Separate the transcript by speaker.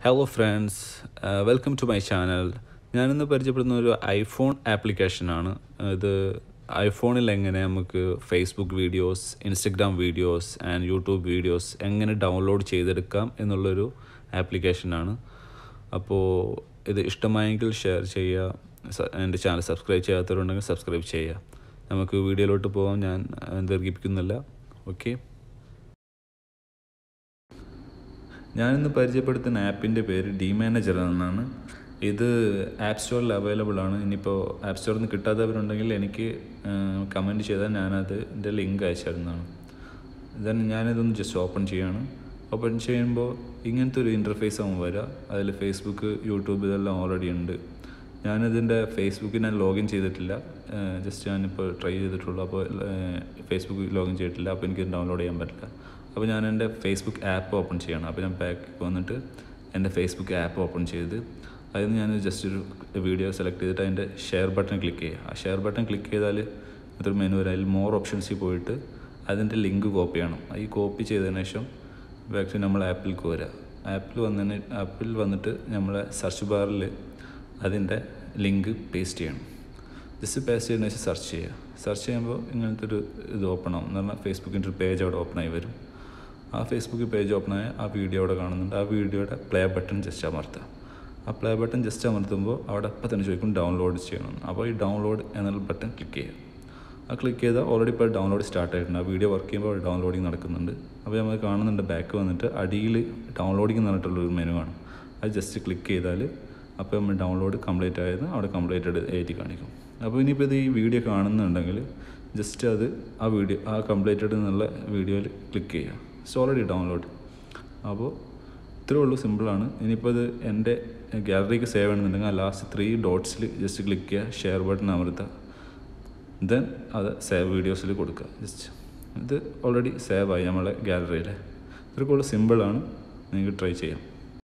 Speaker 1: hello friends welcome to my channel ഞാനിന്ന് പരിചയപ്പെടുന്ന ഒരു ഐഫോൺ ആപ്ലിക്കേഷനാണ് ഇത് ഐഫോണിൽ എങ്ങനെ നമുക്ക് Facebook videos Instagram videos and YouTube videos എങ്ങനെ ഡൗൺലോഡ് ചെയ്തെടുക്കാം എന്നുള്ളൊരു ആപ്ലിക്കേഷനാണ് അപ്പോൾ ഇത് ഇഷ്ടമായെങ്കിൽ ഷെയർ ചെയ്യുക സ- എൻ്റെ ചാനൽ സബ്സ്ക്രൈബ് ചെയ്യാത്തവരുണ്ടെങ്കിൽ സബ്സ്ക്രൈബ് ചെയ്യുക നമുക്ക് വീഡിയോയിലോട്ട് പോകാം ഞാൻ അഹ്, ദീർഘിപ്പിക്കുന്നില്ല ഓക്കെ ഞാനിന്ന് പരിചയപ്പെടുത്തുന്ന ആപ്പിൻ്റെ പേര് ഡി മാനേജർ എന്നാണ് ഇത് ആപ്പ് സ്റ്റോറിൽ അവൈലബിൾ ആണ് ഇനിയിപ്പോൾ ആപ്പ് സ്റ്റോറിൽ നിന്ന് കിട്ടാത്തവരുണ്ടെങ്കിൽ എനിക്ക് കമൻറ്റ് ചെയ്താൽ ഞാനത് എൻ്റെ ലിങ്ക് അയച്ചു തരുന്നതാണ് ദെൻ ഞാനിതൊന്ന് ജസ്റ്റ് ഓപ്പൺ ചെയ്യാണ് ഓപ്പൺ ചെയ്യുമ്പോൾ ഇങ്ങനത്തെ ഒരു ഇൻ്റർഫേസ് ആവും വരിക അതിൽ ഫേസ്ബുക്ക് യൂട്യൂബ് ഇതെല്ലാം ഓൾറെഡി ഉണ്ട് ഞാനിതിൻ്റെ ഫേസ്ബുക്കിൽ ഞാൻ ലോഗിൻ ചെയ്തിട്ടില്ല ജസ്റ്റ് ഞാനിപ്പോൾ ട്രൈ ചെയ്തിട്ടുള്ളൂ അപ്പോൾ ഫേസ്ബുക്ക് ലോഗിൻ ചെയ്തിട്ടില്ല അപ്പോൾ എനിക്ക് ഡൗൺലോഡ് ചെയ്യാൻ പറ്റില്ല അപ്പോൾ ഞാൻ എൻ്റെ ഫേസ്ബുക്ക് ആപ്പ് ഓപ്പൺ ചെയ്യണം അപ്പോൾ ഞാൻ ബാക്ക് വന്നിട്ട് എൻ്റെ ഫേസ്ബുക്ക് ആപ്പ് ഓപ്പൺ ചെയ്ത് അതിൽ നിന്ന് ഞാൻ ജസ്റ്റ് ഒരു വീഡിയോ സെലക്ട് ചെയ്തിട്ട് അതിൻ്റെ ഷെയർ ബട്ടൺ ക്ലിക്ക് ചെയ്യുക ആ ഷെയർ ബട്ടൺ ക്ലിക്ക് ചെയ്താൽ ഇതൊരു മെനു വരും അതിൽ മോർ ഓപ്ഷൻസിൽ പോയിട്ട് അതിൻ്റെ ലിങ്ക് കോപ്പി ചെയ്യണം ഈ കോപ്പി ചെയ്തതിന് ശേഷം ബാക്ക് നമ്മൾ ആപ്പിലേക്ക് വരിക ആപ്പിൽ വന്നതിന് ആപ്പിൽ വന്നിട്ട് നമ്മളെ സെർച്ച് ബാറിൽ അതിൻ്റെ ലിങ്ക് പേസ്റ്റ് ചെയ്യണം ജസ്റ്റ് പേസ്റ്റ് ചെയ്യുന്ന വെച്ചാൽ സെർച്ച് ചെയ്യുക സെർച്ച് ചെയ്യുമ്പോൾ ഇങ്ങനത്തെ ഒരു ഇത് ഓപ്പൺ ആവും എന്ന് പറഞ്ഞാൽ ഫേസ്ബുക്കിൻ്റെ ഒരു പേജ് അവിടെ ഓപ്പൺ ആയി വരും ആ ഫേസ്ബുക്ക് പേജ് ഓപ്പൺ ആയ ആ വീഡിയോ അവിടെ കാണുന്നുണ്ട് ആ വീഡിയോയുടെ പ്ലേ ബട്ടൺ ജസ്റ്റ് അമർത്തുക ആ പ്ലേ ബട്ടൺ ജസ്റ്റ് അമർത്തുമ്പോൾ അവിടെ അപ്പം തന്നെ ചോദിക്കും ഡൗൺലോഡ് ചെയ്യണം അപ്പോൾ ഈ ഡൗൺലോഡ് എന്നുള്ള ബട്ടൺ ക്ലിക്ക് ചെയ്യുക ആ ക്ലിക്ക് ചെയ്താൽ ഓൾറെഡി ഇപ്പോൾ ഡൗൺലോഡ് സ്റ്റാർട്ട് ആയിട്ടുണ്ട് ആ വീഡിയോ വർക്ക് ചെയ്യുമ്പോൾ ഡൗൺലോഡിങ് നടക്കുന്നുണ്ട് അപ്പോൾ നമ്മൾ കാണുന്നുണ്ട് ബാക്ക് വന്നിട്ട് അടിയിൽ ഡൗൺലോഡിങ് എന്ന് പറഞ്ഞിട്ടുള്ളൊരു മെനു ആണ് അത് ജസ്റ്റ് ക്ലിക്ക് ചെയ്താൽ അപ്പോൾ നമ്മൾ ഡൗൺലോഡ് കംപ്ലീറ്റ് ആയത് അവിടെ കംപ്ലീറ്റഡ് എഴുതി കാണിക്കും അപ്പോൾ ഇനിയിപ്പോൾ ഇത് ഈ വീഡിയോ കാണുന്നുണ്ടെങ്കിൽ ജസ്റ്റ് അത് ആ വീഡിയോ ആ കംപ്ലീറ്റഡ് എന്നുള്ള വീഡിയോയിൽ ക്ലിക്ക് ചെയ്യുക ഇറ്റ്സ് ഓൾറെഡി ഡൗൺലോഡ് അപ്പോൾ ഇത്രേ ഉള്ളൂ സിമ്പിളാണ് ഇനിയിപ്പോൾ ഇത് എൻ്റെ ഗാലറിക്ക് സേവ് ചെയ്യണമെന്നുണ്ടെങ്കിൽ ആ ലാസ്റ്റ് ത്രീ ഡോട്ട്സിൽ ജസ്റ്റ് ക്ലിക്ക് ചെയ്യുക ഷെയർ ബട്ടൺ അമർത്തുക ദെൻ അത് സേവ് വീഡിയോസിൽ കൊടുക്കുക ജസ്റ്റ് ഇത് ഓൾറെഡി സേവ് ആയി നമ്മളെ ഗാലറിയിൽ ഇത്രയ്ക്കുള്ള സിമ്പിളാണ് നിങ്ങൾക്ക് ട്രൈ ചെയ്യാം